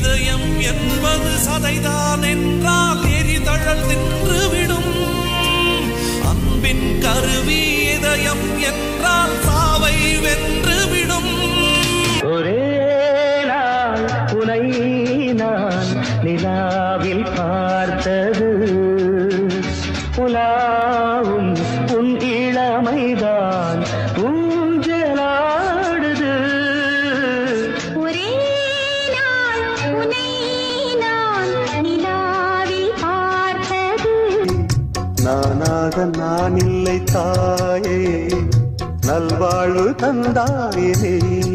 இதயம் என்பது சதைதான் என்றால் எரிதழல் தின்றுவிடும் அன்பின் கருவி இதயம் என்றால் சாவை வென்றுவிடும் ஒரே நாள் உனை நான் நிலாவில் பார்த்தது உலாவும் உன் இளமைதான் ஊஞ்சலாடுது ஒரே நாள் உன்னை நான் நிலாவில் பார்த்தது நானாக நான் இல்லை தாயே நல்வாழ்வு தந்தாயே